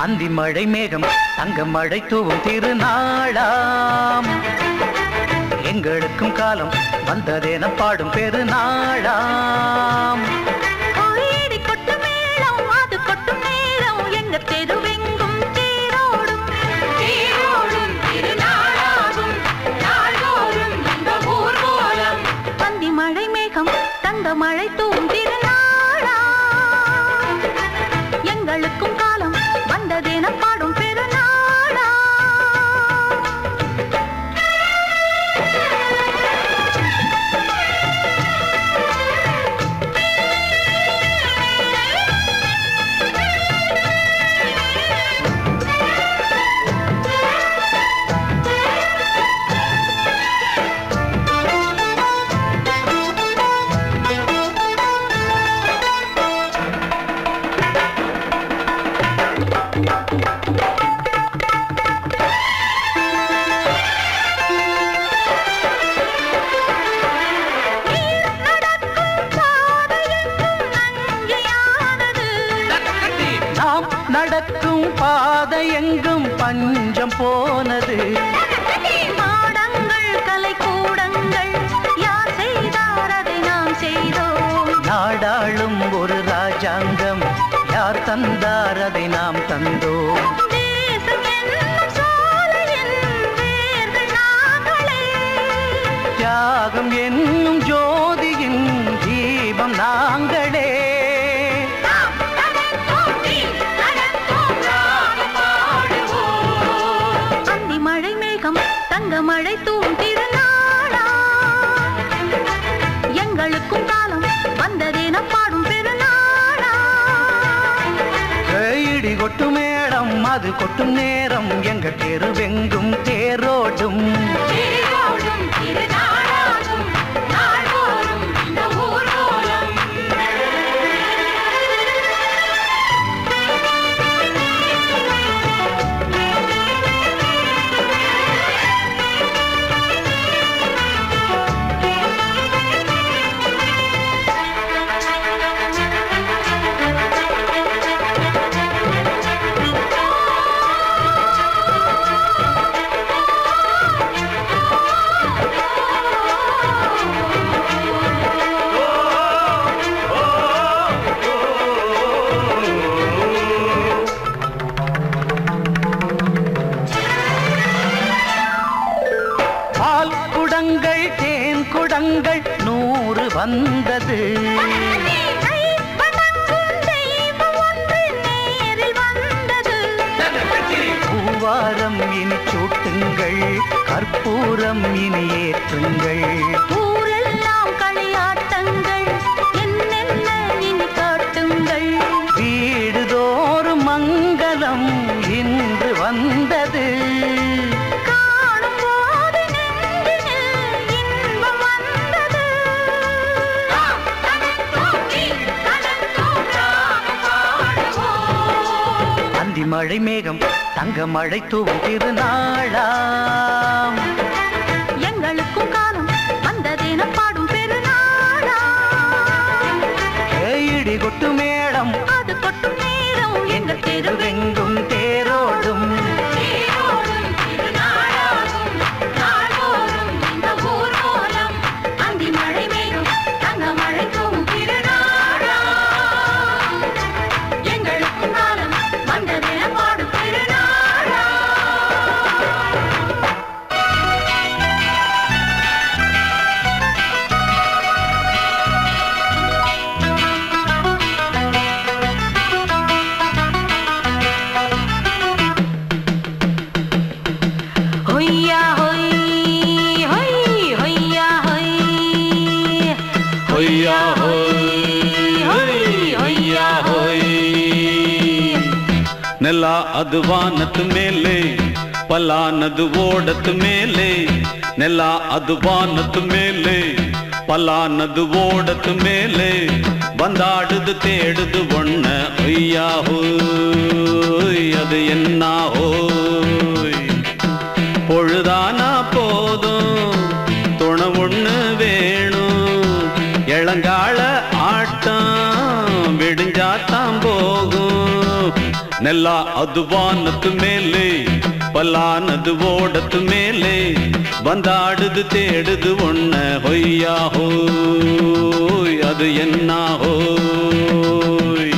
அந்தி மழை மேகம் தங்க மழை தூவும் திருநாளாம் எங்களுக்கும் காலம் வந்ததென பாடும் பெருநாளாம் கோயிடி கொட்டு மேளம் அது கொட்டும் நேரம் எங்க தெருவெங்கும் தேரோடும் தேரோடும் திருநாளாகும் நாள்தோறும் இந்த ஊர்வலம் பந்தி மழை மேகம் தங்க மழை தூவும் திருநாளா எங்களுக்கும் காலம் வந்ததென பாடும் பெருநாளா நாம் நடக்கும் பாதை எங்கும் பஞ்சம் போனது மாடங்கள் கலை கூடங்கள் யார் செய்தார் அதை நாம் செய்தோம் நாடாளும் ஒரு ராஜாங்கம் யார் தந்தார் அதை நாம் தந்தோம் தேசம் என்னும் சோலையின் வேர்கள் நாங்களே தியாகம் என்னும் ஜோதியின் தீபம் நாங்களே நாம் நடந்தோம் நீ நடந்தோம் ராகம் பாடுவோம் அந்தி மழை மேகம் தங்க மழை தூம் திருநாளா எங்களுக்கும் காலம் வந்ததென பாடும் பெருநாளா இடி கொட்டு மேடம் அது கொட்டும் நேரம் எங்க தெருவெங்கும் தேரோடும் தேரோடும் திருநாளாகும் நாள்தோறும் இந்த ஊர்வலம் பால் குடங்கள் தேன் குடங்கள் நூறு வந்தது கை வணங்கும் தெய்வம் ஒன்று நேரில் வந்தது பூவாரம் இனி சூட்டுங்கள் கற்பூரம் இனி ஏற்றுங்கள் ஊரெல்லாம் களியாட்டங்கள் என்னென்ன இனி காட்டுங்கள் வீடுதோறும் மங்களம் இன்று வந்தது காணும் போது நெஞ்சினில் இன்பம் வந்தது அந்தி மழை மேகம் தங்க மழை தூவும் திருநாளாம் எங்களுக்கும் காலம் வந்ததென பாடும் பெருநாளா இடி கொட்டு மேடம் அது கொட்டும் நேரம் எங்கள் தெருவெங்கும் தெருவெங்கும் தேரோடும் தேரோடும் திருநாளாகும் நாள்தோறும் இந்த ஊர்வலம் அந்தி மழை மேகம் தங்க மழை தூவும் திருநாளா எங்களுக்கும் காலம் வந்ததென பாடும் திருநாளா ஹொய்யா ஹொய் ஹொய் ஹொய்யா ஹொய் ஹொய்யா ஹொய் ஹொய்யா ஹொய் ನೆಲ ಅದು ವಾನದ ಮೇಲೆ ಪಲಾನದು ಓಡದ ಮೇಲೆ ನೆಲ ಅದು ವಾನದ ಮೇಲೆ ಪಲಾನದು ಓಡದ ಮೇಲೆ ಬಂದಾಡುದು தேடுது ஒண்ண ஒய்யா ஹோய் அது என்ன ஹோய் பொழுதானா போதும் துணை ஒண்ணு வேணும் இளங்கால ஆட்டம் விடிஞ்சாத்தான் போகும் ನೆಲ ಅದು ವಾನತ್ತು ಮೇಲೆ பல்லானது ஓடத்து மேலே வந்தாடுது தேடுது ஒன்ன ஹொய்யா ஹோய் அது என்ன ஹோய்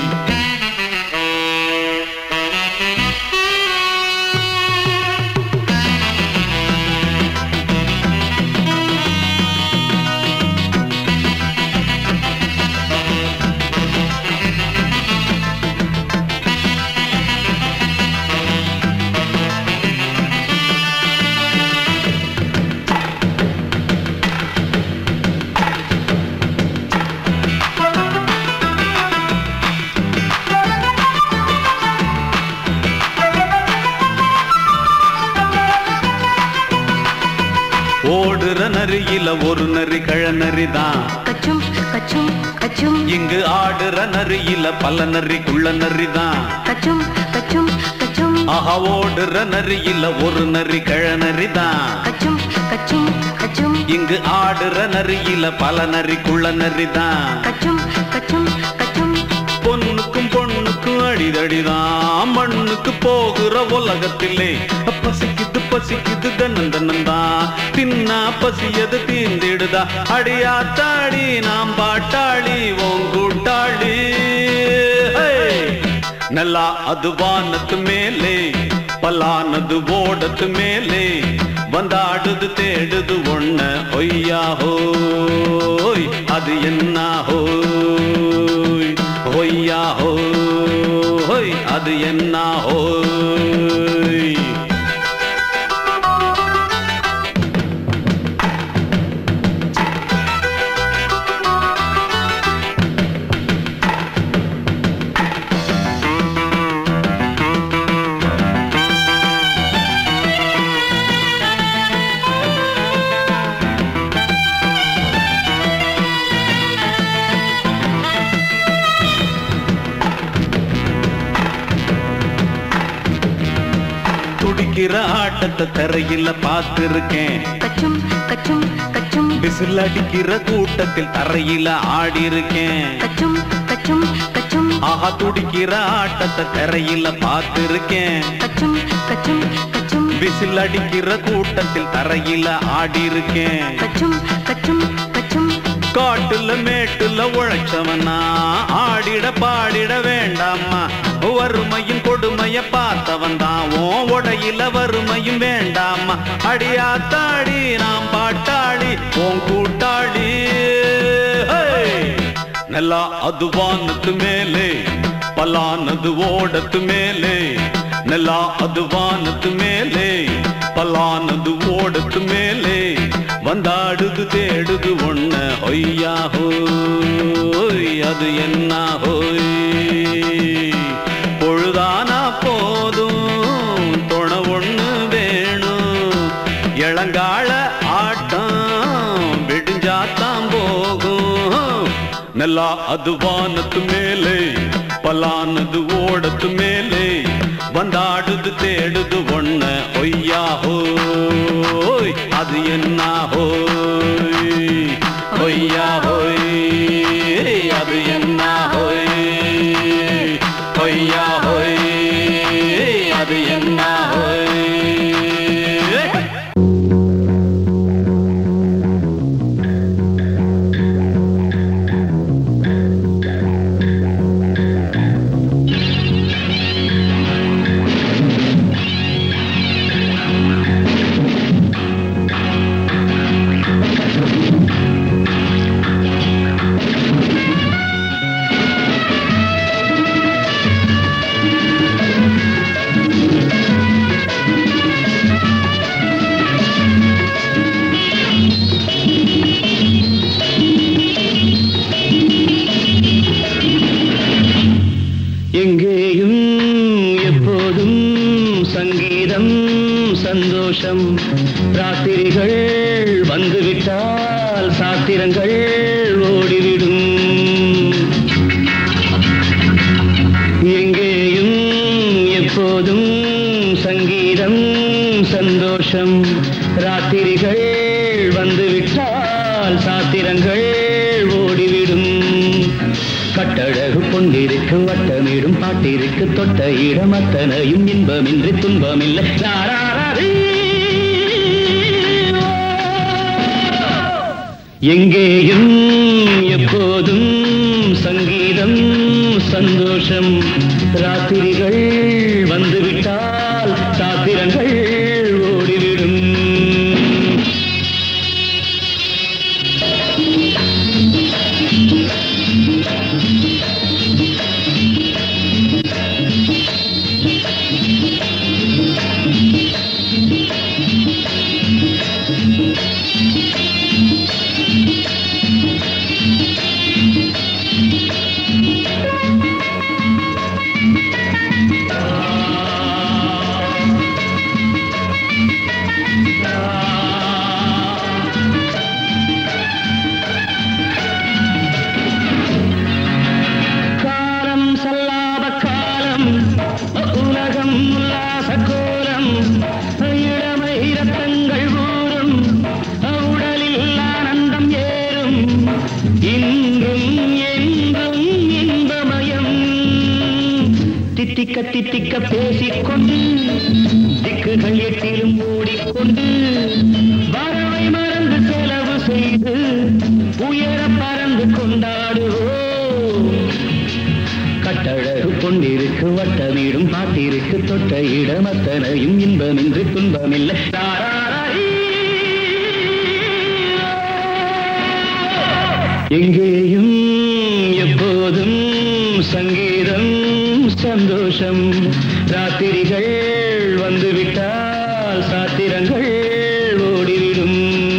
ஓடுற நரியில ஒரு நரி கழநரி தான் கச்சும் கச்சும் கச்சும் இங்கு ஆடுற நரியில பல நரி குள்ள நரி தான் கச்சும் கச்சும் கச்சும் ஆஹா ஓடுற நரியில ஒரு நரி கழநரி தான் கச்சும் கச்சும் கச்சும் இங்கு ஆடுற நரியில பல நரி குள்ள நரி தான் கச்சும் கச்சும் கச்சும் பொண்ணுக்கும் பொண்ணுக்கும் அடிதடிதான் மண்ணுக்கு போகிற உலகத்திலே பசிக்குது பசிக்குது தன்னன் தன்னந்தான் தின்னா பசியது தீர்ந்திடுதா அடியாத்தாடி நாம் பாட்டாளி ஓங்கூட்டாளி நல்லா அது வானத்து மேலே பல்லானது ஓடத்து மேலே வந்தாடுது தேடுது ஒண்ண ஒய்யா ஹோய் அது என்ன ஹோய் ஒய்யா ஹோய் அது என்ன ஹோய் துடிக்கிற ஆட்டத்தை தரையில பார்த்திருக்கேன் கச்சும் கச்சும் கச்சும் விசில் அடிக்கிற கூட்டத்தில் தரையில ஆடி இருக்கேன் கச்சும் கச்சும் கச்சும் ஆஹா துடிக்கிற ஆட்டத்தை தரையில பார்த்திருக்கேன் கச்சும் கச்சும் கச்சும் விசில் அடிக்கிற கூட்டத்தில் தரையில ஆடி இருக்கேன் கச்சும் கச்சும் கச்சும் காட்டுல மேட்டுல உழைச்சவனா ஆடிட பாடிட வேண்டாமா வறுமையும் கொடுமைய பார்த்தவன் தான் ஓ உடையில வறுமையும் வேண்டாமா அடியாத்தாடி நாம் பாட்டாளி ஓன் கூட்டாளி ஹே! நல்லா அது வானத்து மேலே பலானது ஓடத்து மேலே நல்லா அது வானத்து மேலே பலானது ஓடத்து மேலே வந்தாடுது தேடுது ஒண்ண ஒய்யா ஹோய் அது என்ன ஹோய் பொழுதானா போதும் துணை ஒண்ணு வேணும் இளங்கால ஆட்டம் விடிஞ்சாத்தான் போகும் நல்லா அது வானத்து மேலே பலானது ஓடத்து மேலே வந்தாடுது தேடுது ஒண்ண ஒய்யா ஹோய் அது என்ன ஹோய் ஒய்யா ஹோய் அது என்ன ஹோய் ஒய்யா ஹோய் அது என்ன ஹோய் எங்கேயும் எப்போதும் சங்கீதம் சந்தோஷம் ராத்திரிகள் வந்துவிட்டால் சாத்திரங்கள் ஓடிவிடும் எங்கேயும் எப்போதும் சங்கீதம் சந்தோஷம் ராத்திரிகள் வந்துவிட்டால் சாத்திரங்கள் ஓடிவிடும் கட்டழகு பொன் பொன்னிருக்கு வட்டமிடும் பாட்டிற்கு தொட்ட இடம் அத்தனையும் இன்பமின்றி துன்பமில்லை ராராரீ. எங்கேயும் எப்போதும் சங்கீதம் சந்தோஷம் ராத்திரிகள் வந்துவிட்டால் சாத்திரங்கள் ஓடிவிடும் காலம் சல்லாப காலம் உலகம் உல்லாச கோலம் இளமை ரத்தங்கள் ஊறும் உடலில் ஆனந்தம் ஏறும் இன்றும் என்றும் இன்பமயம் தித்திக்க தித்திக்க பேசிக்கொண்டு திக்குகள் எட்டிலும் ஓடிக்கொண்டு வரவை மறந்து செலவு செய்து உயர பறந்து கொண்டாடுவோம் கட்டழகு பொன்னிருக்கு வட்டமிடும் பாட்டிற்கு தொட்ட இடம் அத்தனையும் இன்பமின்றி துன்பமில்லை தாராரீ. எங்கேயும் எப்போதும் சங்கீதம் சந்தோஷம் ராத்திரிகள் வந்துவிட்டால் சாத்திரங்கள் ஓடிவிடும்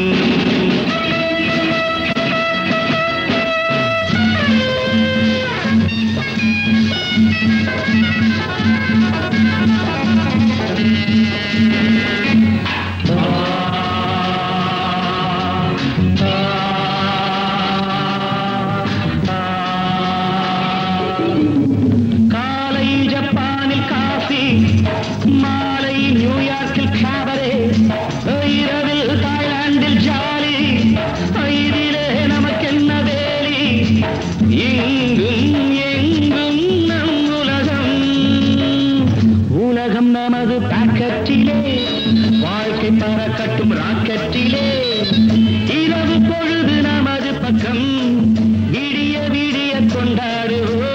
காலை ஜப்பானில் காஃபி மாலை நியூயார்க்கில் காபரே இரவில் தாய்லாந்தில் ஜாலி இதிலே நமக்கென்ன வேலி எங்கும் எங்கும் நம் உலகம் உலகம் நமது பாக்கெட்டிலே வாழ்க்கை பறக்கட்டும் ராக்கெட்டிலே இரவு பொழுது நமது பக்கம் விடிய விடிய கொண்டாடுவோம்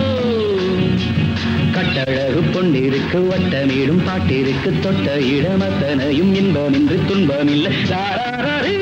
கட்டழகு பொன்னிருக்கு வட்டமிடும் பாட்டிற்கு தொட்ட இடமத்தனையும் இன்பமின்றி துன்பமில்லை தாராரீ.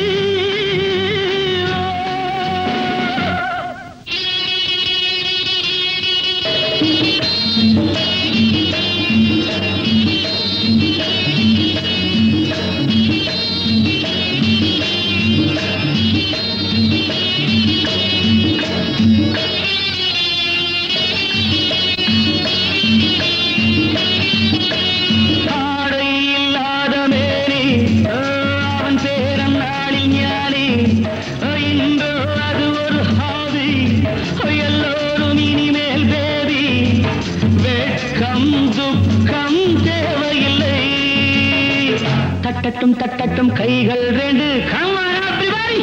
ஆடை இல்லாத மேனி அவன் பேரன் நாளில் ஞானி இன்று அது ஒரு ஹாபி எல்லோரும் இனிமேல் பேபி வெட்கம் துக்கம் தேவையில்லை தட்டட்டும் தட்டட்டும் கைகள் ரெண்டு Come on, everybody!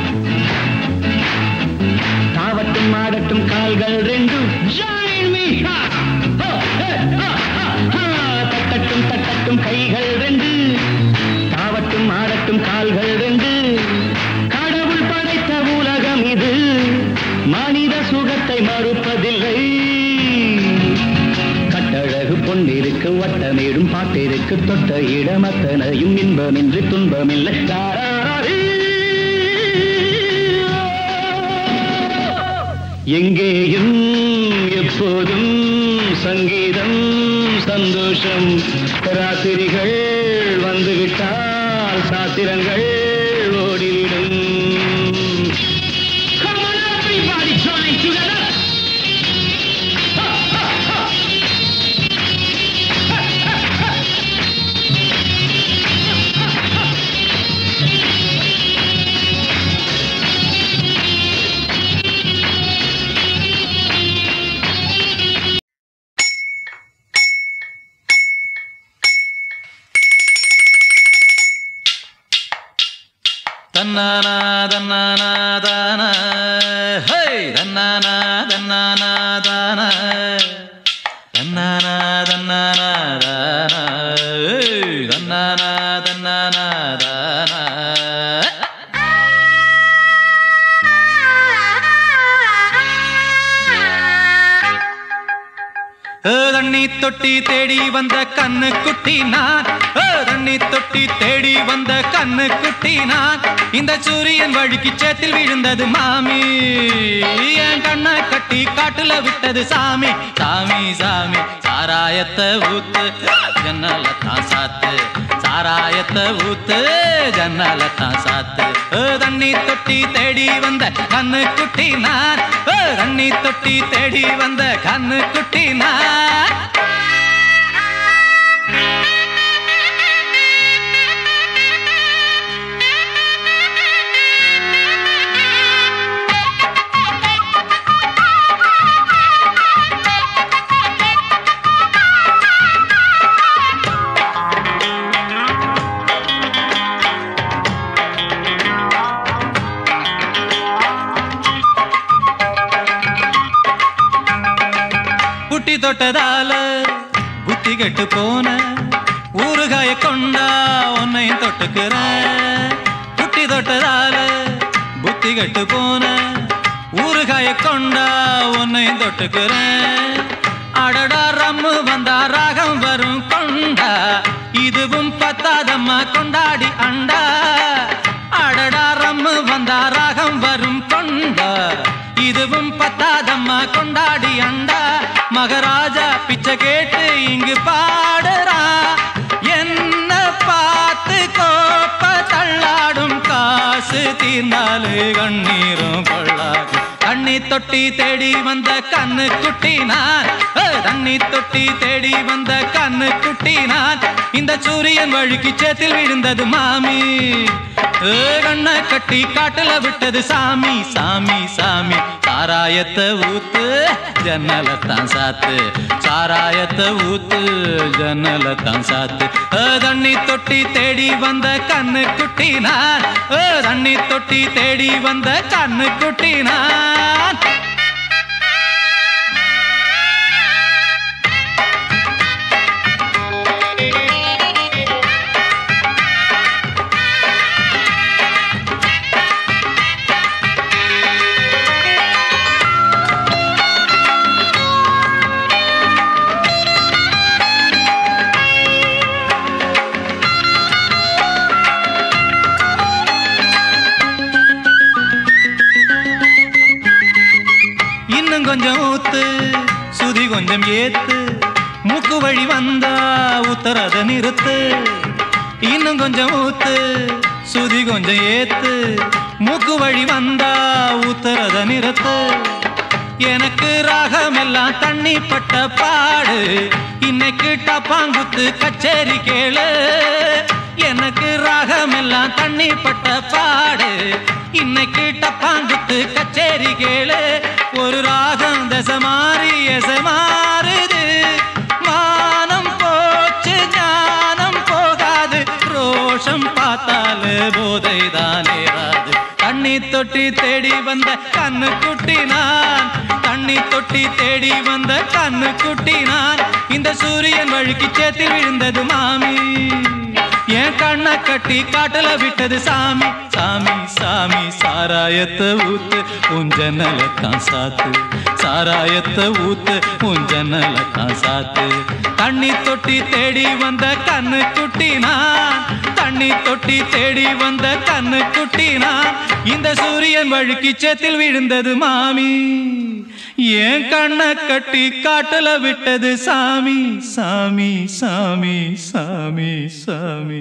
தாவட்டும் ஆடட்டும் கால்கள் ரெண்டு Join me! Ha! Ho! Hey! Ha! Ha! Ha! தட்டட்டும் தட்டட்டும் கைகள் ரெண்டு தாவட்டும் ஆடட்டும் கால்கள் ரெண்டு கடவுள் படைத்த உலகம் இது மனித சுகத்தை மறுப்பதில்லை கட்டழகு பொன்னிருக்கு வட்டமேடும் பாட்டிற்கு தொட்ட இடமத்தனையும் இன்பமின்றி துன்பமில்லை தாராரீ. எங்கேயும் எப்போதும் சங்கீதம் சந்தோஷம் ராத்திரிகள் வந்துவிட்டால் சாத்திரங்கள் ஓடிவிடும் Come on, everybody, join together. Ha, ha, ha. தன்னானா தன்னானா தானா ஹே தன்னானா தன்னானா தானா தொட்டி தேடி வந்த கண்ணு குட்டி நான் ஓ, தண்ணி தொட்டி தேடி வந்த கண்ணு குட்டி நான் இந்த சூரியன் வழுக்கி சேத்தில் விழுந்தது மாமி என் கண்ணை கட்டி காட்டுல விட்டது சாமி சாமி சாமி சாராயத்தை ஊத்து ஜன்னல தான் சாத்து சாராயத்தை ஊத்து ஜன்னல தான் சாத்து ஓ, தண்ணி தொட்டி தேடி வந்த கண்ணு குட்டி நான் ஓ, தண்ணி தொட்டி தேடி வந்த கண்ணு குட்டி நான் புட்டி தொட்டதால புத்தி கெட்டு போன ஊறுகாய கொண்டா உன்னையும் தொட்டுக்கிறேன் புட்டி தொட்டதால புத்தி கெட்டு போன ஊறுகாய கொண்டா உன்னையும் தொட்டுக்கிறேன் அடடா ரம்மு வந்தா ராகம் வரும் கொண்டா இதுவும் பத்தாதம்மா கொண்டாடி அண்டா அடடா ரம்மு வந்தா ராகம் வரும் கொண்டா இதுவும் பத்தாதம்மா கொண்டாடி அண்டா மகராஜா பிச்சை கேட்டு இங்கு பாடுறா என்ன பார்த்து கோப்ப தள்ளாடும் காசு தீர்ந்தாலே கண்ணீரும் கொள்ளாது தண்ணி தொட்டி தேடி வந்த கண்ணு குட்டி நான் ஏ, தண்ணி தொட்டி தேடி வந்த கண்ணு குட்டி நான் இந்த சூரியன் வழுக்கி சேத்தில் விழுந்தது மாமி ஏ, கண்ணை கட்டி காட்டுல விட்டது சாமி சாமி சாமி சாராயத்தை ஊத்து ஜன்னலத்தான் சாத்து சாராயத்தை ஊத்து ஜன்னலத்தான் சாத்து ஏ, தண்ணி தொட்டி தேடி வந்த கண்ணு குட்டி நான் ஏ, தண்ணி தொட்டி தேடி வந்த கண்ணு குட்டி நான் இன்னும் கொஞ்சம் ஊத்து சுதி கொஞ்சம் ஏத்து மூக்கு வழி வந்தா உத்தரத நிறுத்து இன்னும் கொஞ்சம் ஊத்து சுதி கொஞ்சம் ஏத்து மூக்கு வழி வந்தா உத்தரத நிறுத்து எனக்கு ராகம் எல்லாம் தண்ணி பட்ட பாடு இன்னைக்கு டப்பாங்குத்து கச்சேரி கேளு எனக்கு ராகம் எல்லாம் தண்ணி பட்ட பாடு இன்னைக்கு டப்பாங்குத்து கச்சேரி கேளு ஒரு ராகம் தசை மாறி எசை மாறுது மானம் போச்சு ஞானம் போகாது ரோஷம் பார்த்தாலே போதை தானே ராது தண்ணி தொட்டி தேடி வந்த கண்ணு குட்டி நான் தண்ணி தொட்டி தேடி வந்த கண்ணு குட்டி நான் இந்த சூரியன் வழுக்கி சேத்தில் விழுந்தது மாமி என் கண்ணை கட்டி காட்டுல விட்டது சாமி சாமி சாமி சாராயத்தை ஊத்து உன் ஜன்னலத்தான் சாத்து சாராயத்தை ஊத்து உன் ஜன்னலத்தான் சாத்து தண்ணி தொட்டி தேடி வந்த கண்ணு குட்டி நான் தண்ணி தொட்டி தேடி வந்த கண்ணு குட்டி நான் இந்த சூரியன் வழுக்கி சேத்தில் விழுந்தது மாமி என் கண்ணை கட்டி காட்டுல விட்டது சாமி சாமி சாமி சாமி சாமி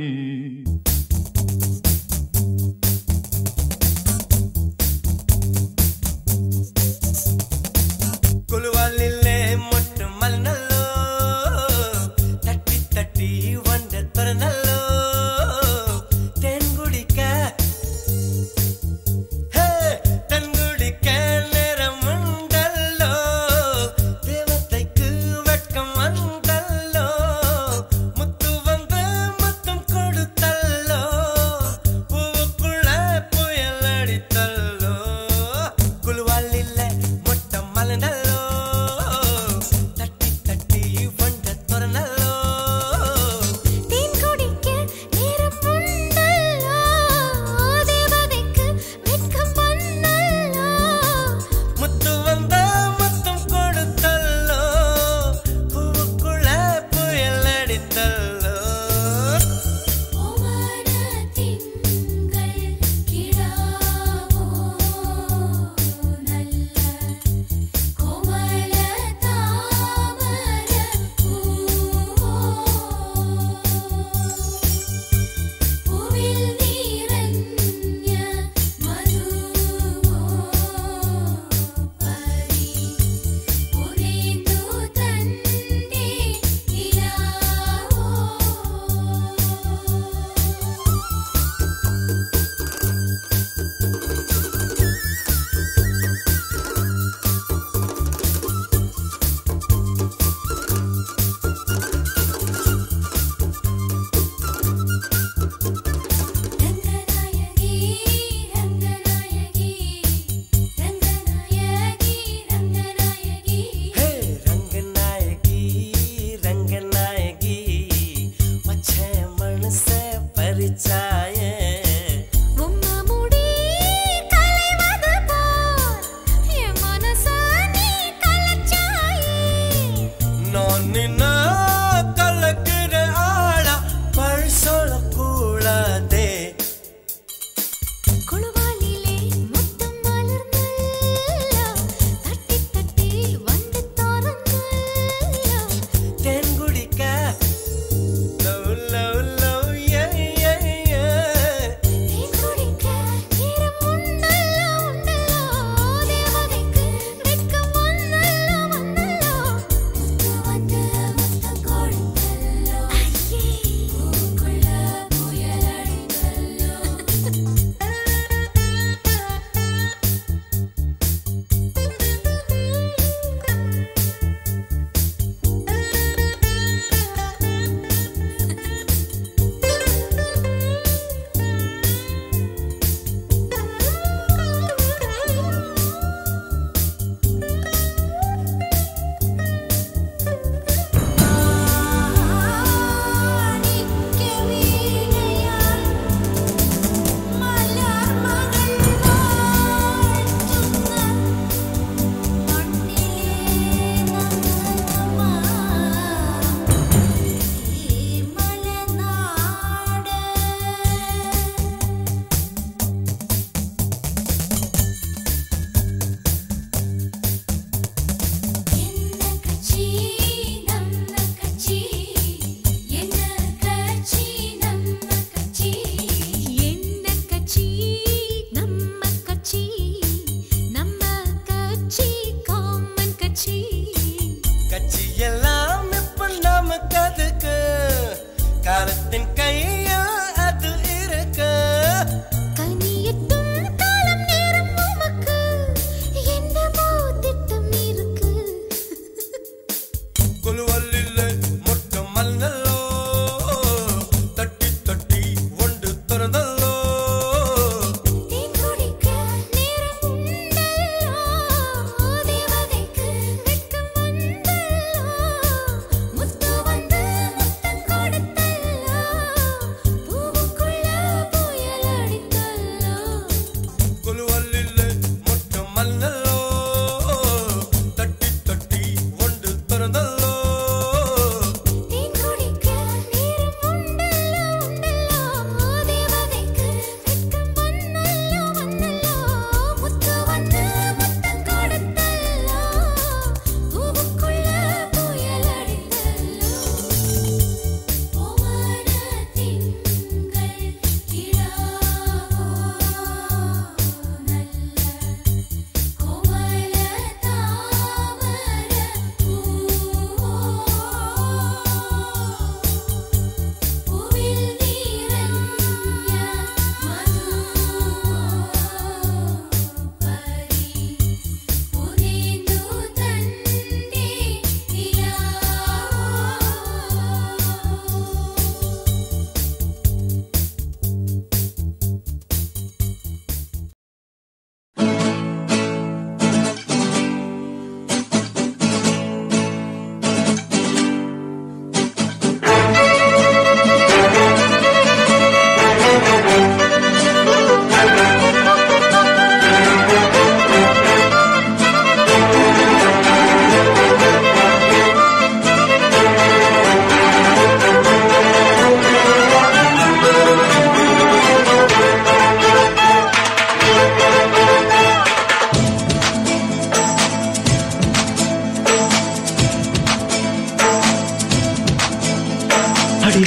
కొలువాలిల్లే మొట్టు మల్నల్లో తట్టి తట్టి వండ తొరనల్లో தென்குடிக்க ஹே தென்குடிக்க நேரம் உண்டல்லோ தேவதைக்கு வெட்கம் வந்தல்லோ முத்து வந்து முத்தம் கொடுத்தல்லோ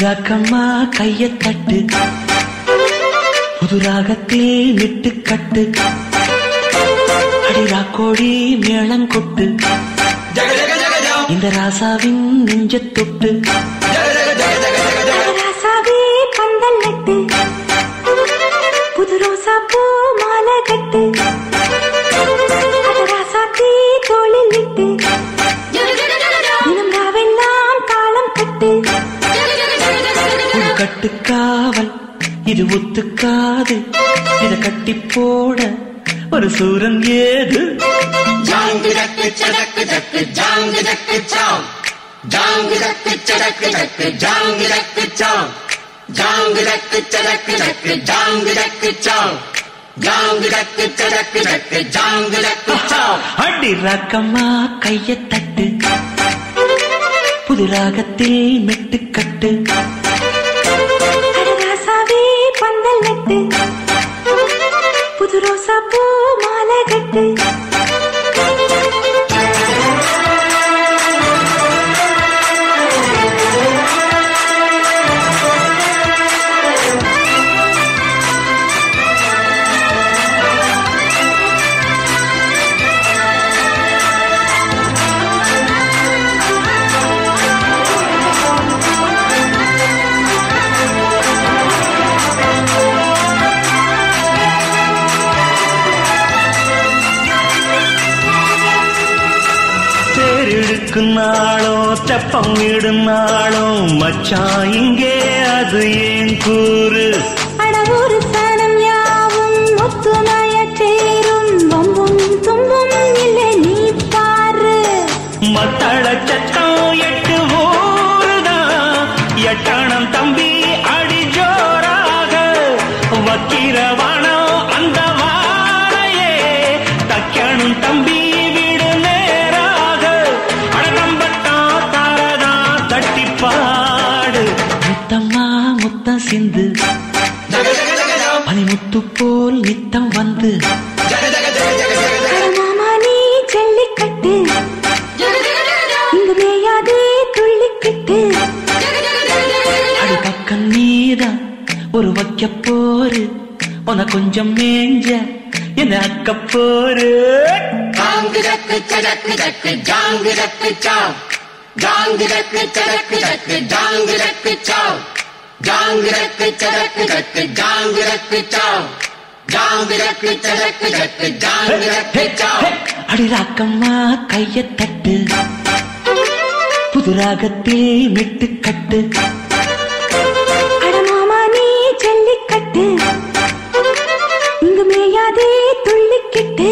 அடிராக்கம்மா கைய தட்டு புது ராகத்தில் விட்டு கட்டு அடிராக்கோழி மேளம் கொட்டு இந்த ராசாவின் நெஞ்ச தொட்டு ராசாவே பந்தல் நட்டு புது ரோசா பூ மாலை கட்டு அத ராசாத்தி தோளில் விட்டு தினம் ராவெல்லாம் தாளம் கட்டு ஒரு கட்டுக்காவல் இது ஒத்துக்காது இத கட்டி போட ஒரு சூரன் ஏது அடி ராக்கம்மா கைய தட்டு புது ராகத்தில் மெட்டு கட்டு அட ராசாவே பந்தல் நட்டு புது ரோசா பூ மாலை கட்டு தேரிழுக்கும் நாளோ தெப்பம் விடும் நாளோ மச்சான் இங்கே அது ஏன் கூறு அட ஒரு சனம் யாவும் ஒத்துமைய சேரும் வம்பும் தும்பும் இல்லை நீ பாரு மத்தள சத்தம் எட்டு ஊருதான் எட்டணம் தம்பி அடி ஜோராக வக்கிரவானோ அந்த வாழையே தக்கணும் தம்பி விடு நேராக அடம்பட்டா தாரதா தட்டி பாடு முத்தம்மா முத்தம் சிந்து பனிமுத்து போல் நித்தம் வந்து அட மாமா நீ ஜல்லிக்கட்டு இங்கு மேயாதே துள்ளிக்கிட்டு அடி பக்கம் நீதான் ஒரு வைக்க போரு உன கொஞ்சம் மேஞ்ச என்ன அக்க போரு அடி ராக்கம்மா கைய தட்டு புது ராகத்தில் மெட்டு கட்டு அட மாமா நீ ஜல்லிக்கட்டு இங்கு மேயாதே துள்ளிக்கிட்டு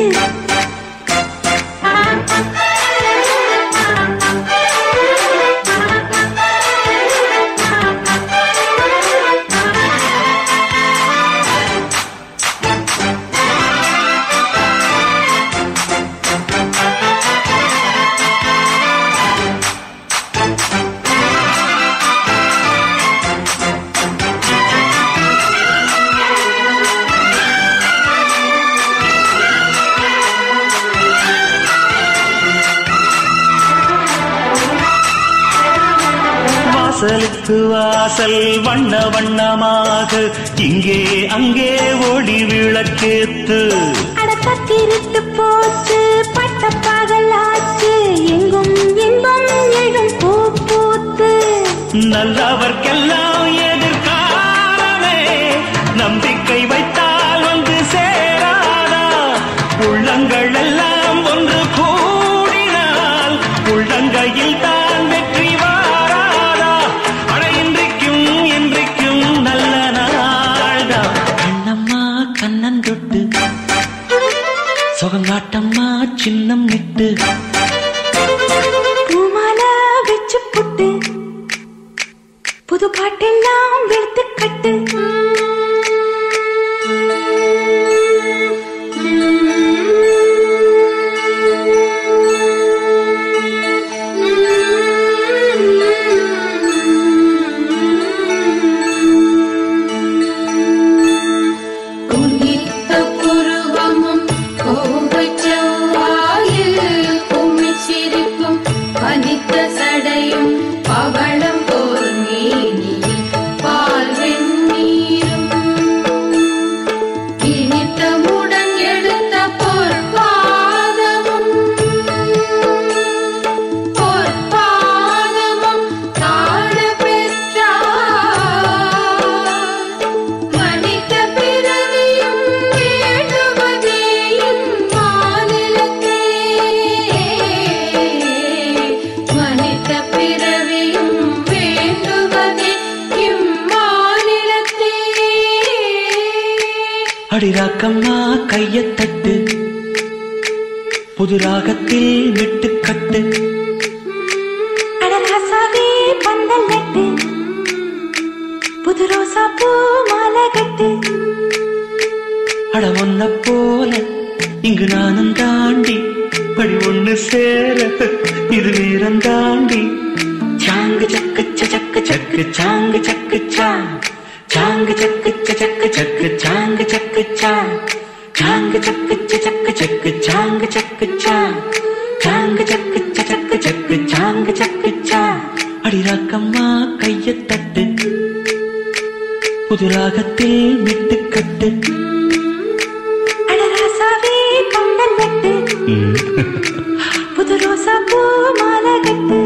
வாசலுக்கு வாசல் வண்ண வண்ணமாக இங்கே அங்கே ஓடி விளக்கேத்து அட பத்திரிட்டு போச்சு பட்ட பகலாச்சு எங்கும் இன்பம் எழும் பூ பூத்து நல்லவர்க்கெல்லாம் எதிர்காலமே நம்பிக்கை வைத்தால் வந்து சேராதா உள்ளங்கள் எல்லாம் ஒன்று கூடினால் உள்ளங்கையில் தான் வெற்றி வாராதா அட இன்றைக்கும் இன்றைக்கும் நல்ல நாள்தான் கண்ணம்மா கண்ணன் தொட்டு சுகங்காட்டம்மா சின்னம் விட்டு பூமாலை வச்சு புட்டு புது பாட்டெல்லாம் வெளுத்து கட்டு உன்னித்த புருவமும் கோபச் செவ்வாயில் உம்மிச் சிரிப்பும் பனித்த சடையும் பவளம் போல் மேனியில் மனமுடன் எடுத்த பொற்பாதமும் பொற்பாதமும் காண பெற்றார் மனித பிறவியும் வேண்டுவதே இம்மாநிலத்தே மனித பிறவியும் வேண்டுவதே இம்மாநிலத்தே அடிராக்கம்மா கையத் தட்டு புது ராகத்தில் விட்டுக்கட்டு அடராசாவே பந்தல் நட்டு புது ரோசா பூ மாலை கட்டு அட ஒன்ன போல இங்கு நானும் தாண்டி படி ஒண்ணு சேர இது வீரம் தாண்டி சாங்கு சக்கு சக்கு சக்கு சாங்கு சக்கு சாங் சாங்கு சக்கு சக்கு சக்கு சாங்கு சக்கு சாங் சாங்கு சக்கு சக்கு சக்கு சாங்கு சக்கு சாங் சாங்கு சக்கு சக்கு சக்கு சாங்கு சக்கு சாங் அடிராக்கம்மா கையத் தட்டு புது ராகத்தில் விட்டுக்கட்டு அடராசாவே பந்தல் நட்டு புது ரோசா பூ மாலை கட்டு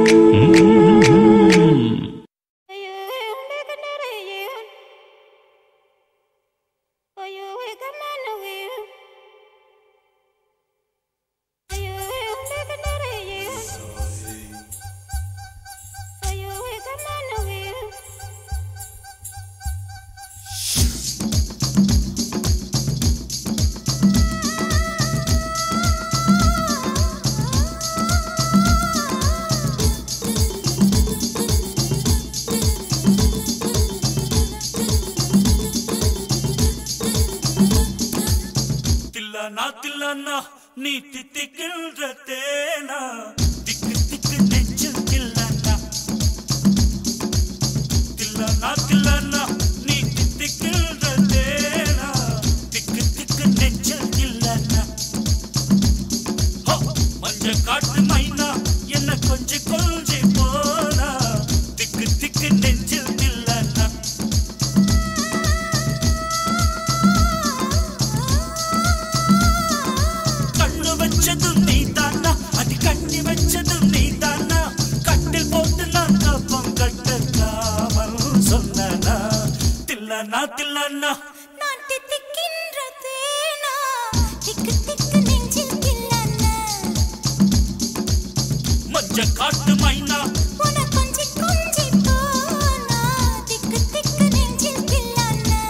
தில்லானா தில்லானா நீ தித்திக்கின்ற தேனா திக்கு திக்கு நெஞ்சில் தில்லானா தில்லானா தில்லானா நீ தித்திக்கின்ற தேனா திக்கு திக்கு நெஞ்சில் தில்லானா ஹோ, மஞ்ச காட்டு மைனா என்ன கொஞ்சி கொஞ்சி போனா திக்கு திக்கு நெஞ்சில் தில்லானா கண்ணு வச்சதும் நீ தானா அடி கண்ணி வச்சதும் நீ தானா கட்டில் போட்டு நான் கப்பம் கட்டலாமல் சொன்னா தில்லனா தில்லனா நான் தித்திக்கின்ற தேனா திக்கு திக்கு நெஞ்சில் தில்லன்னா மஞ்ச காட்டு மைனா உன கொஞ்சி கொஞ்சி போனா திக்கு திக்கு நெஞ்சில் தில்லன்னா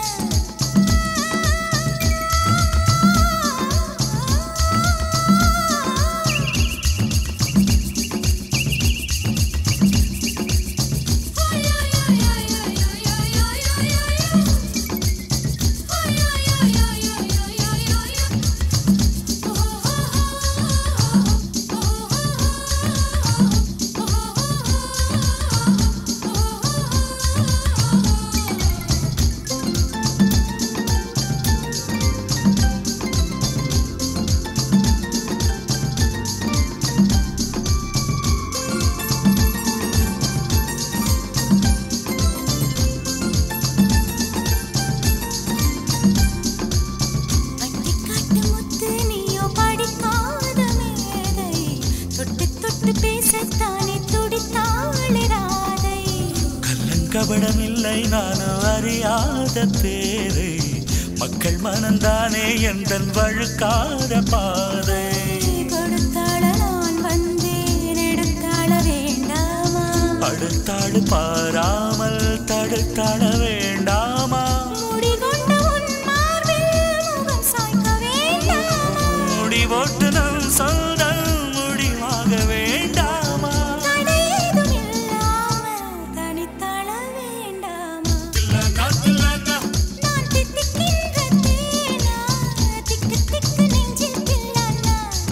பட்டிக்காட்டு முத்து நீயோ படிக்காத மேதை தொட்டு தொட்டு பேசத்தானே துடித்தாளே ராதை கள்ளங்கபடம் இல்லை நானும் அறியாத பேரை மக்கள் மனந்தானே எந்தன் வழுக்காத பாதை கொடுத்தாள நான் வந்தேன் எடுத்தாள வேண்டாமா அடுத்தாடு பாராமல் தடுத்தாட வேண்டாமா முடிகொண்ட உன் மார்பில் முகம் சாய்க்க வேண்டாமா முடிவோட்டு நம் சொந்தம் முடிவாக வேண்டாமா தடையேதும் இல்லாமல் தனித்தாள வேண்டாமா தில்லனா தில்லனா நான் தித்திக்கின்ற தேனா திக்கு திக்கு நெஞ்சில் தில்லானா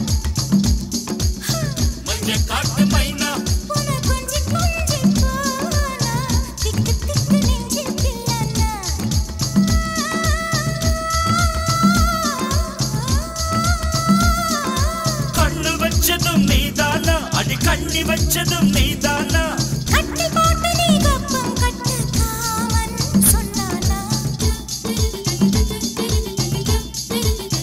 மஞ்ச காட்டு மைனா உன கொஞ்சி கொஞ்சி போனா திக்கு திக்கு நெஞ்சில் தில்லானா கண்ணு வச்சதும் நீதானா அடி கண்ணி வச்சதும் நீதானா கட்டி போட்டு நீ கப்பம் கட்டு காமன் சொன்னானா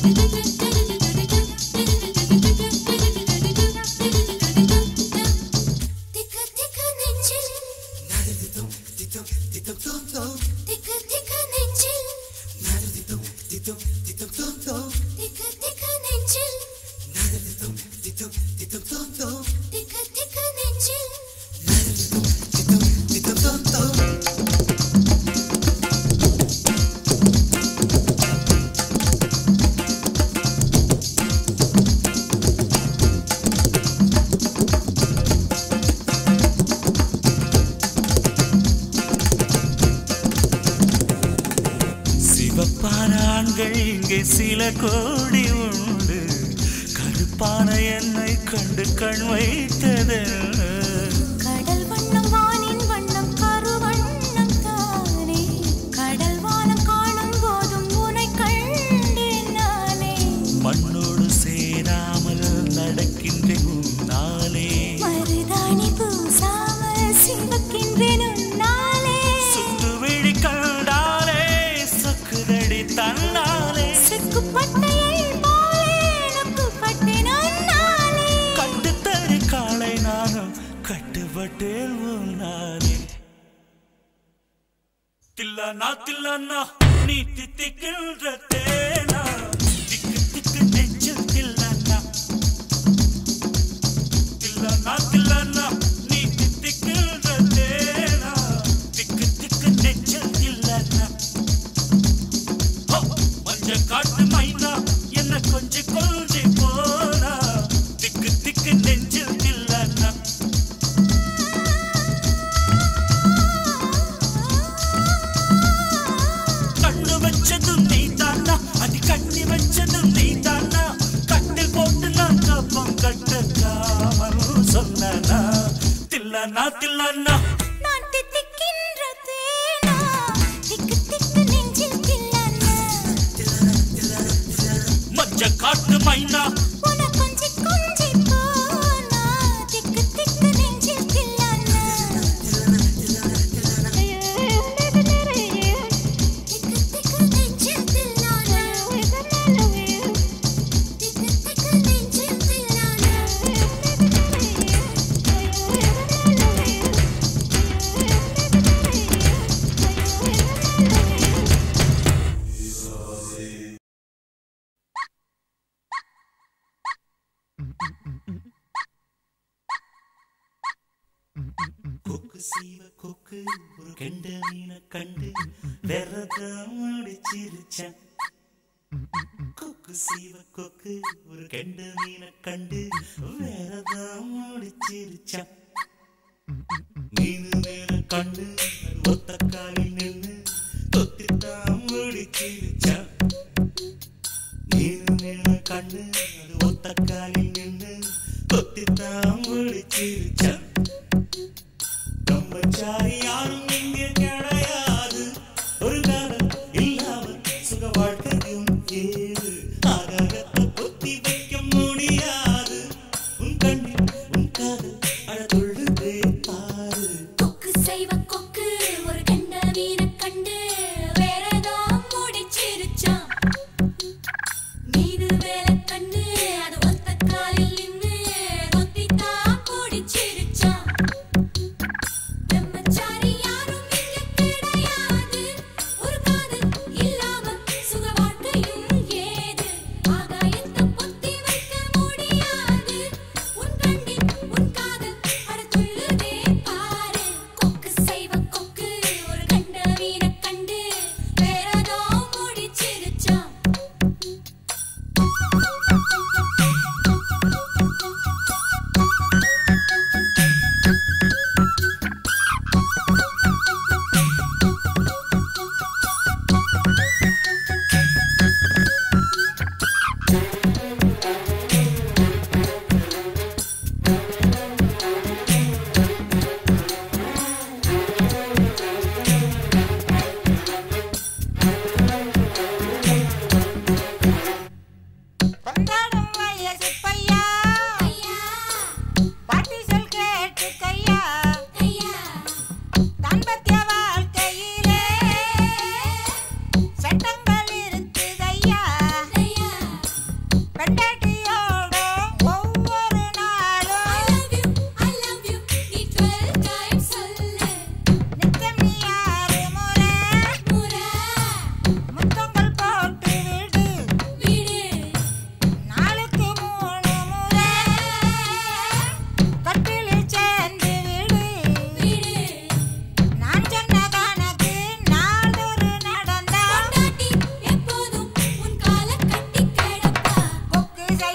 இங்கே சில கோடி உண்டு கருப்பான என்னை கண்டு கண் வைத்தது கடல் வண்ணம் வானின் வண்ணம் கருவண்ணம் தானே கடல் வானம் காணும் போதும் உனை கண்டேன் நானே மண்ணோடு சேராமல் நடக்கின்றேன் உன்னாலே மருதாணி பூசாமல் சிவக்கின்றேன் உன்னாலே சுத்து விழி கண்டாலே சக்குதடி தன்னாலே செக்குப்பட்டையை போலே நொக்குப்பட்டேன் உன்னாலே கட்டுத்தறி காளை நானும் கட்டுப்பட்டேன் உன்னாலே தில்லானா தில்லானா நீ தித்திக்கின்ற தேனா திக்கு திக்கு நெஞ்சில் தில்லானா தில்லானா தில்லானா நீ தித்திக்கின்ற தேனா திக்கு திக்கு நெஞ்சில் தில்லானா ஹோ, மஞ்ச காட்டு மைனா என்ன கொஞ்சி கொஞ்சி போனா திக்கு திக்கு நெஞ்சில் தில்லானா கண்ணு வச்சதும் நீ தானா அடி கண்ணி வச்சதும் நீ தானா கட்டில் போட்டு நான் கப்பம் கட்டக்காமல் சொன்னா தில்லானா தில்லானா நான் தித்திக்கின்ற தேனா திக்கு திக்கு நெஞ்சில் தில்லானா மஞ்ச காட்டு மைனா உன கொஞ்சி கொஞ்சி போனா திக்கு திக்கு நெஞ்சில் தில்லானா திக்கு திக்கு நெஞ்சில் தில்லானா திக்கு திக்கு நெஞ்சில் தில்லானா கொக்கு சீவ கொக்கு ஒரு கெண்ட மீனை கண்டு விரதம் முடிச்சிருச்சான் கொக்கு சீவ கொக்கு ஒரு கெண்ட மீனை கண்டு விரதம் முடிச்சிருச்சான் மீனு மேல கண்டு அது ஒத்த காலில் நின்று தொத்தித்தான் முடிச்சிருச்சான் மீனு மேல கண்ணு அது ஒத்த காலில் நின்று தொத்தித்தான் முடிச்சிருச்சான் கம்மச்சாரி யாரும் இங்கே கிடையாது ஒரு காலம் இல்லாமல் சுக வாழ்க்கையும் ஏது ஆகாரத்தை பொத்தி வைக்க முடியாது உன் கண்ணில் உன் காதல் அழகொள்ளுதே பாரு கொக்கு செய்வ கொக்கு ஒரு கண்ட மீனை கண்டு வேறதோ முடிச்சிருச்சான் மீது மேல கண்ணு அது ஒத்த காலில் நின்னு கொத்தித்தான் பிடிச்சிருச்சான் பிரம்மச்சாரி யாரும் இங்க கிடையாது ஒரு காதல் இல்லாம சுக வாழ்க்கையும் ஏது ஆகாயத்தை பொத்தி வைக்க முடியாது உன் கண்ணில் உன் காதல் அட துள்ளுதே பாரு கொக்கு செய்வ கொக்கு ஒரு கண்ட மீனை கண்டு வேறதோ முடிச்சிருச்சான் கொண்டாடும் வயசு பையா பாட்டி சொல் கேட்டு கையா தாம்பத்திய வாழ்க்கையிலே சட்டங்கள் இருக்குதையா பெண்டாட்டியோட ஒவ்வொரு நாளும் நித்தம் நீ யாரு முறை முத்தங்கள் போட்டு விடு நாளுக்கு மூணு முறை கட்டிலில் சேர்ந்து விடு நான் சொன்ன கணக்கு நாளொரு நடந்தா கொக்கு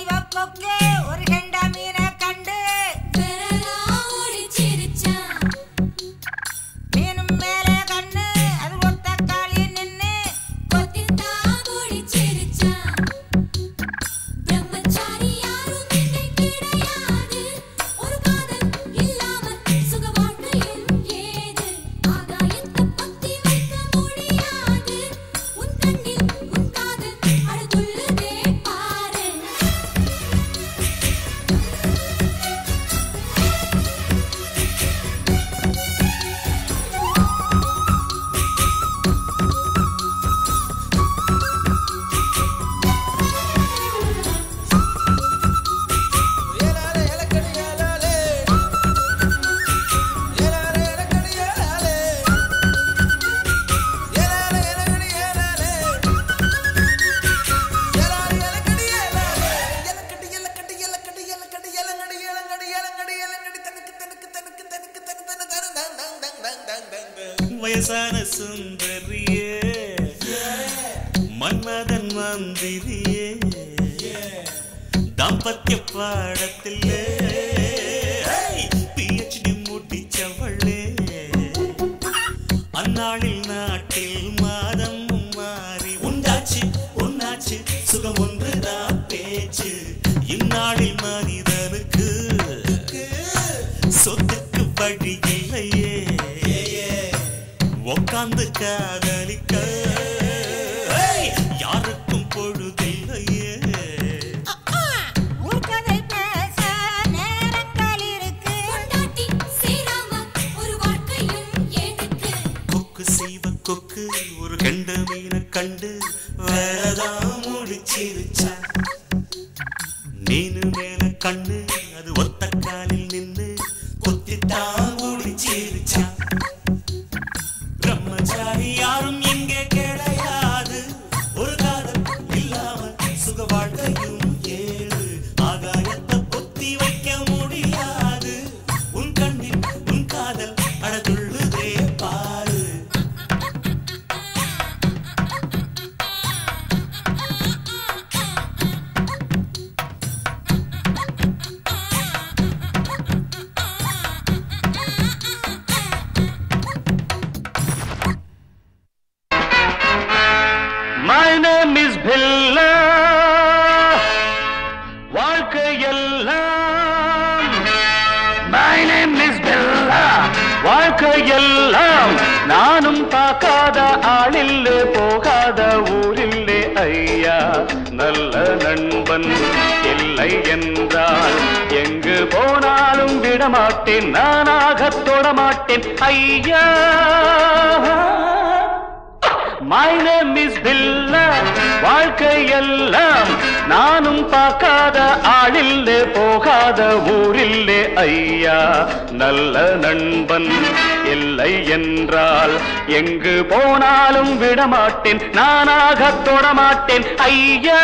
தாம்பத்திய பாடத்திலே பிஹெச்டி முடிச்சவளே அந்நாளில் நாட்டில் மாதம் மாறி உண்டாச்சு உன்னாச்சு சுகம் ஒன்றுதான் பேச்சு இந்நாளில் மனிதனுக்கு சொத்துக்கு வழி இல்லையே உக்காந்து காதலிக்க ஏய், யாருக்கும் பொழுதில்லையே ஊர்க்கதை பேச நேரங்கள் இருக்கு கொண்டாட்டி சேராம ஒரு வாழ்க்கையும் ஏதுக்கு கொக்கு செய்வ கொக்கு ஒரு கெண்ட மீனை கண்டு வேறதான் முடிச்சிருச்சா மீனு மேல கண்ணு அது ஒத்த காலில் நின்னு கொத்தித்தான் முடிச்சிருச்சா பிரம்மச்சாரி யாரும் இங்கே கிடையாது ஒரு காலம் இல்லாமல் சுக வாழ்க்கையும் ஏது ஆகாயத்தை பொத்தி வைக்க முடியாது உன் கண்ணில் உன் காதல் அடதுள்ளுதே பாரு My name is Billa. வாழ்க்கையெல்லாம் My name is Billa. வாழ்க்கையெல்லாம் நானும் பார்க்காத ஆளில்லே போகாத ஊரில்லே ஐயா நல்ல நண்பன் இல்லை என்றால் எங்கு போனாலும் விடமாட்டேன் நானாக தொடமாட்டேன் ஐயா My name is Billa வாழ்க்கையெல்லாம் நானும் பார்க்காத ஆளில்லே போகாத ஊரில்லே ஐயா நல்ல நண்பன் இல்லை என்றால் எங்கு போனாலும் விடமாட்டேன் நானாக தொடமாட்டேன் ஐயா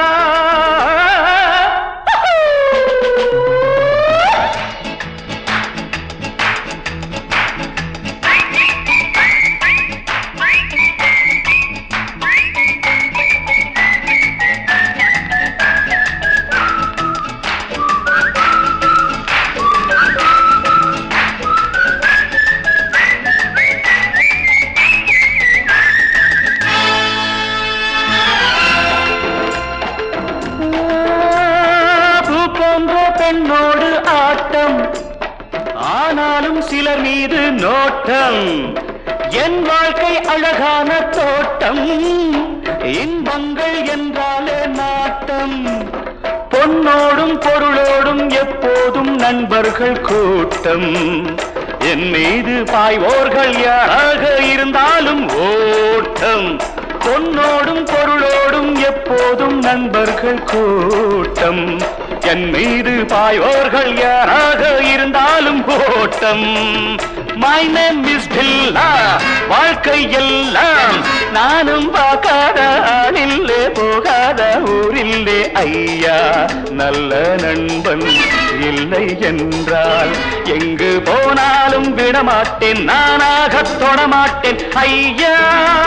பூ போன்ற பெண்ணோடு ஆட்டம் ஆனாலும் சிலர் மீது நோட்டம் என் வாழ்க்கை அழகான தோட்டம் இன்பங்கள் என்றாலே நாட்டம் பொன்னோடும் பொருளோடும் எப்போதும் நண்பர்கள் கூட்டம் என் மீது பாய்வோர்கள் யாராக இருந்தாலும் ஓட்டம் பொன்னோடும் பொருளோடும் எப்போதும் நண்பர்கள் கூட்டம் என் மீது பாயோர்கள் யாராக இருந்தாலும் ஓட்டம் மை நேம் இஸ் பில்லா வாழ்க்கை எல்லாம் நானும் பார்க்காத ஆளில்லே போகாத ஊரில்லே ஐயா நல்ல நண்பன் இல்லை என்றால் எங்கு போனாலும் விடமாட்டேன் நானாக தொடமாட்டேன் ஐயா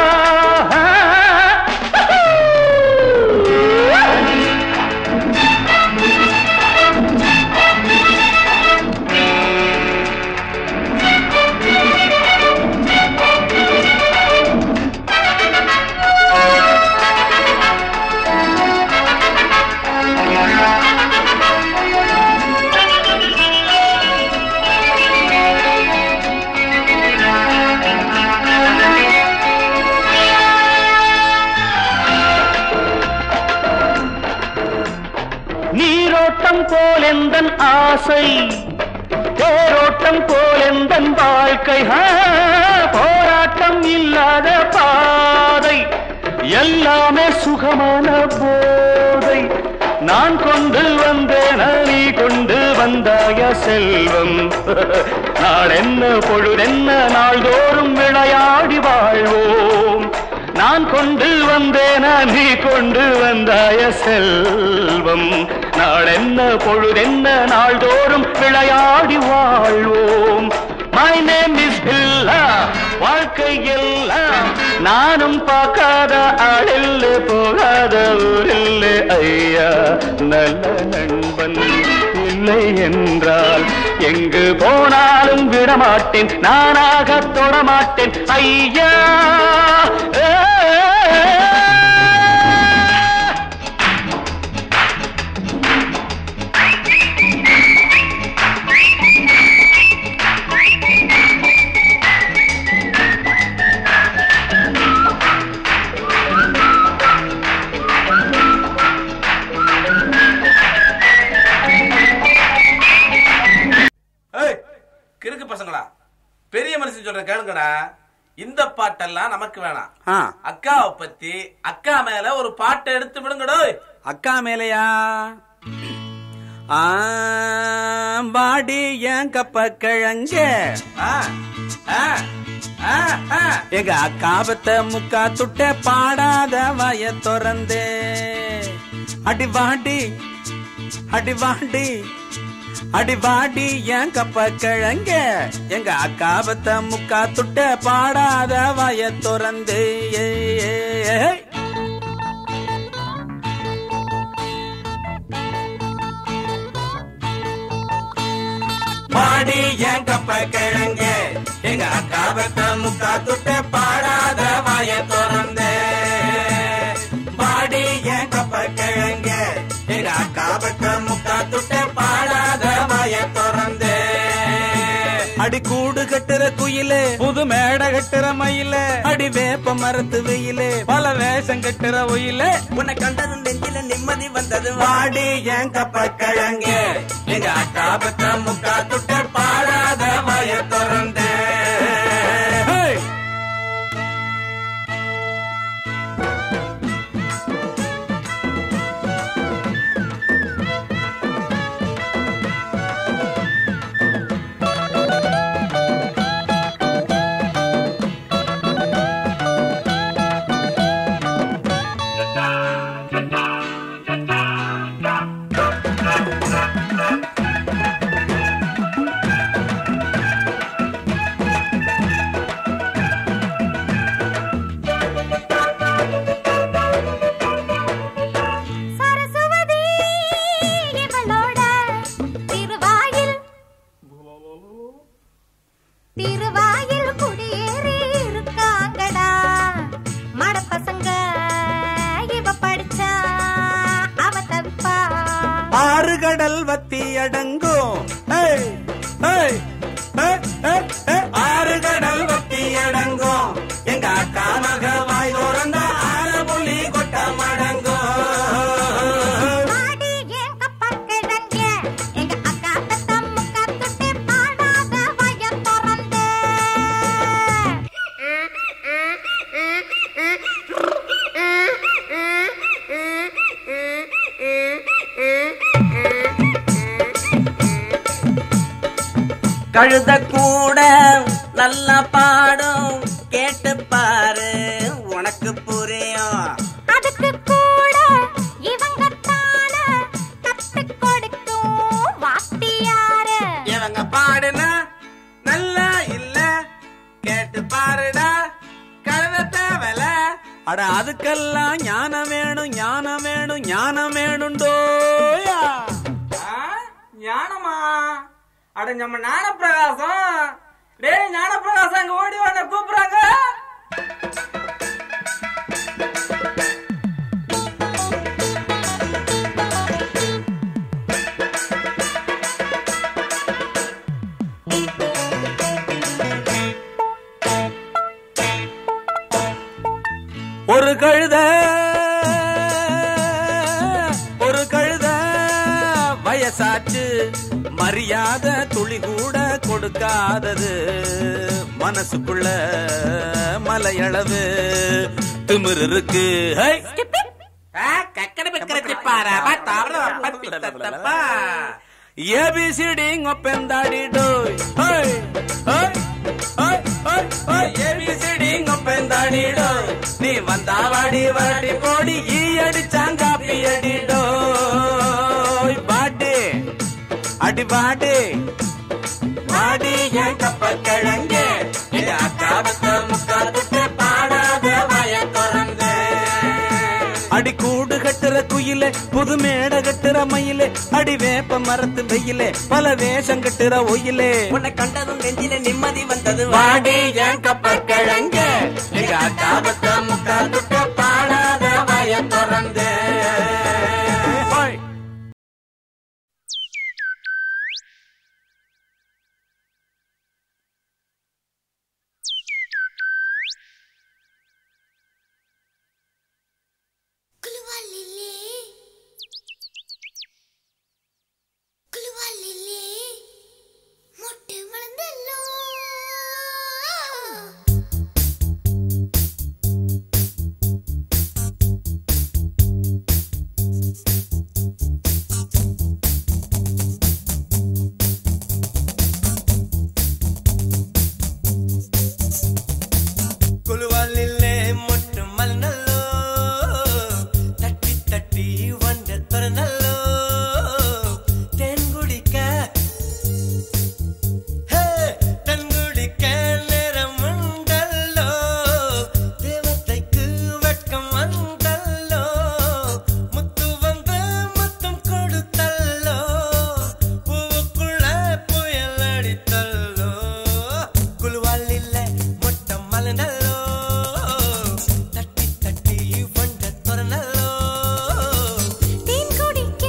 நீரோட்டம் போலெந்தன் ஆசை தேரோட்டம் போலெந்தன் வாழ்க்கை ஆ, போராட்டம் இல்லாத பாதை எல்லாமே சுகமான போதை நான் கொண்டு வந்தேன் நீ கொண்டு வந்தாய செல்வம் நாளென்ன பொழுதென்ன நாள்தோறும் விளையாடி வாழ்வோம் நான் கொண்டு வந்தேன நீ கொண்டு வந்தாய செல்வம் நாளென்ன பொழுதென்ன நாள்தோறும் விளையாடி வாழ்வோம் மை நேம் இஸ் பில்லா வாழ்க்கை எல்லாம் நானும் பார்க்காத ஆளில்ல போகாத ஊரில்ல ஐயா நல்ல நண்பன் இல்லை என்றால் எங்கு போனாலும் விடமாட்டேன் நானாக தொடமாட்டேன் ஐயா ஏ, ஏய், கிறுக்கு பசங்களா பெரிய மனுஷன் சொல்ற கேளுங்கடா இந்த பாட்டெல்லாம் நமக்கு வேணாம் ஆ, அக்காவை பத்தி அக்கா மேல ஒரு பாட்டை எடுத்து விடுங்கடோ அக்கா மேலையா ஆ, பாடி என் கப்ப கிழங்க எங்க அக்காபத்த முக்கா துட்ட பாடாத வாய திறந்தே அடி வாடி அடி வாடி அடி வாடி என் கப்ப கிழங்க எங்க அக்காபத்த முக்கா துட்ட பாடாத வாய திறந்தே ஏய், ஏய், ஏய். பாடி என் கப்ப கிழங்க எங்க அக்காபத்த முக்கா துட்ட பாடாத வாய திறந்தே பாடி என் கப்ப கிழங்க எங்க அக்காபத்த முக்கா துட்ட பாடாத வாய திறந்தே அடி கூடு கட்டுற குயிலே புது மேடை கட்டுற மயிலே அடி வேப்ப மரத்து வெயிலே பல வேஷம் கட்டுற ஒயிலே உன்னை கண்டது நெஞ்சில நிம்மதி வந்தது வாடி என் கப்ப கிழங்க எங்க அக்கா பத்த முக்கா துட்ட பாடாத வாய திறந்தே ஹேய்! சரஸ்வதி இவளோட திருவாயில் திருவாயில் குடியேறி இருக்காங்கடா மடப்பசங்க இவ படிச்சா அவ தவிப்பா ஆறு கடல் வத்தி அடங்கும் ஏய், ஏய், ஏய், ஏய், ஏய். ஆறு கடல் வத்தி அடங்கும் எங்க அக்கா மக வாய் திறந்தா ஆற புள்ளி கொட்ட மடங்கும் பாடி என் கப்பக்கிழங்க எங்க அக்கா தத்தம் முக்கா துட்டு பாடாத வய திறந்து கழுத கூட நல்லா பாடும் கேட்டு பாரு உனக்கு புரியும் அதுக்கு கூட இவங்க தான கத்து கொடுக்கும் வாத்தியாரு இவங்க பாடுனா நல்லா இல்ல கேட்டு பாருடா கழுத தேவல அட அதுக்கெல்லாம் ஞானம் வேணும் ஞானம் வேணும் ஞானம் வேணுண்டோயா ஞானமா அட நம்ம ஞான பிரகாசம் டேய் ஞான பிரகாசம் அங்க ஓடி வாங்க கூப்பிடுறாங்க ஒரு கழுத ஒரு கழுத வயசாச்சு மரியாதை துளி கூட கொடுக்காதது மனசுக்குள்ள மலையளவு திமிரு இருக்கு ஹை! ஏபிசிடி ஒப்பந்தாடி டோய் hi! Hi! Hi! Hi! Hi! ABCD ஒப்பந்தாடி டோய் நீ வந்தா வாடி வாடி போடி ஈ அடிச்சாங்காப்பி அடி டோய் பாட்டு அடி பாடு வாடி என் கப்ப கப்பக்கிழங்கு எங்க அக்கா பத்த முக்கா துட்டு பாடாத வய திறந்து அடி கூடு கட்டுற குயிலே புது மேட கட்டுற மயிலே அடி வேப்ப மரத்து வெயிலே பல வேஷம் கட்டுற ஒயிலே உன்னை கண்டதும் நெஞ்சில நிம்மதி வந்தது வாடி என் கப்பக்கிழங்கு எங்க அக்கா பத்த முக்கா துட்டு பாடாத வய திறந்து குலுவாலிலே குலுவாலிலே மொட்டு விழுந்தல்லோ ಕುಲುವಲ್ಲಿಲ್ಲೇ ಮೊಟ್ಟು ಮಲ್ನಲ್ಲೋ ತಟ್ಟಿ ತಟ್ಟಿ ಒಂದ ತೊರನಲ್ಲೋ ತೆನ್ಗುಡಿಕ ಹೇ தென்குடிக்க நேரம் உண்டல்லோ தேவதைக்கு வெட்கம் வந்தல்லோ முத்து வந்து முத்தம் கொடுத்தல்லோ பூவுக்குள்ள புயல் அடித்தல்லோ குழுவாலில்ல மொட்டை மலனல்லோ தட்டி தட்டி வண்ட தொரனல்லோ தேன் குடிக்க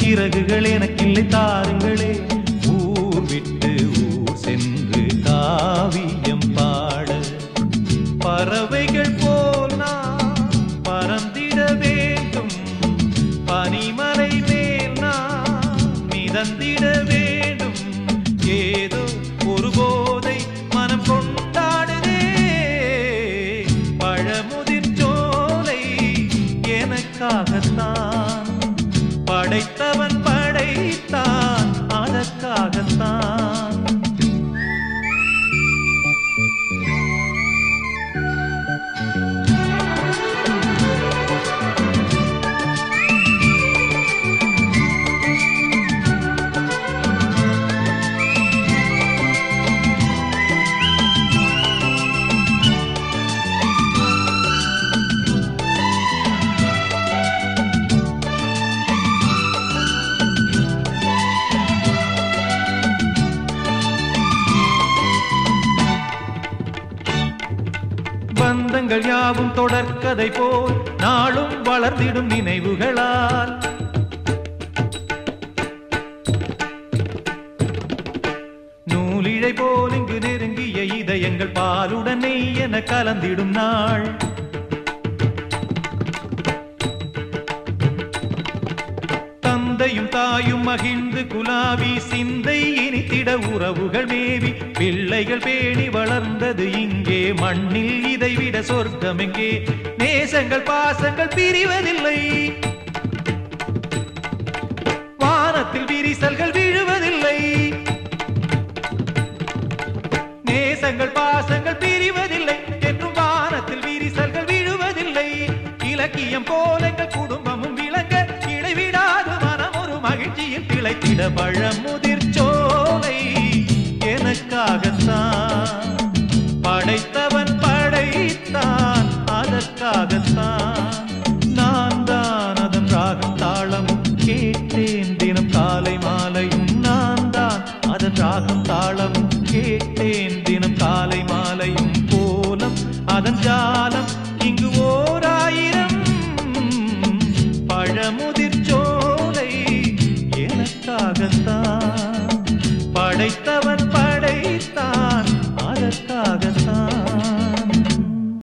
சிறகுகள் எனக்கில்லை தாருங்களே ஊர் விட்டு ஊர் சென்று காவியம் பாட பறவைகள் போல் நான் பறந்திட வேண்டும் பனிமலை மேல் நான் மிதந்திட வேண்டும் ஏதோ ஒரு போதை மனம் கொண்டாடுதே பழமுதிர் சோலை எனக்காகத்தான் படைத்தவன் படைத்தான் அதற்காகத்தான் பந்தங்கள் யாவும் தொடர்கதை போல் நாளும் வளர்ந்திடும் நினைவுகளால் நூலிழை போல் இங்கு நெருங்கிய இதயங்கள் பாலுடன் நெய் என கலந்திடும் நாள் தந்தையும் தாயும் மகிழ்ந்து குலாவி சிந்தை இனித்திட உறவுகள் மேவி பிள்ளைகள் பேணி வளர்ந்தது இங்கே மண்ணில் இதைவிட சொர்க்கம் எங்கே நேசங்கள் பாசங்கள் பிரிவதில்லை வானத்தில் விரிசல்கள் விழுவதில்லை நேசங்கள் பாசங்கள் பிரிவதில்லை என்றும் வானத்தில் விரிசல்கள் விழுவதில்லை இலக்கியம் போல எங்கள் குடும்பமும் விளங்க இடைவிடாது மனம் ஒரு மகிழ்ச்சியில் திளைத்திட பழமுதிர் சோலை எனக்காகத்தான் படைத்தவன் படைத்தான் அதற்காகத்தான் நான் தான் அதன் ராகம் தாளமும் கேட்டேன் தினம் காலை மாலையும் நான் தான் அதன் ராகம் தாளமும் கேட்டேன் தினம் காலை மாலையும் போலம் அதன் ஜால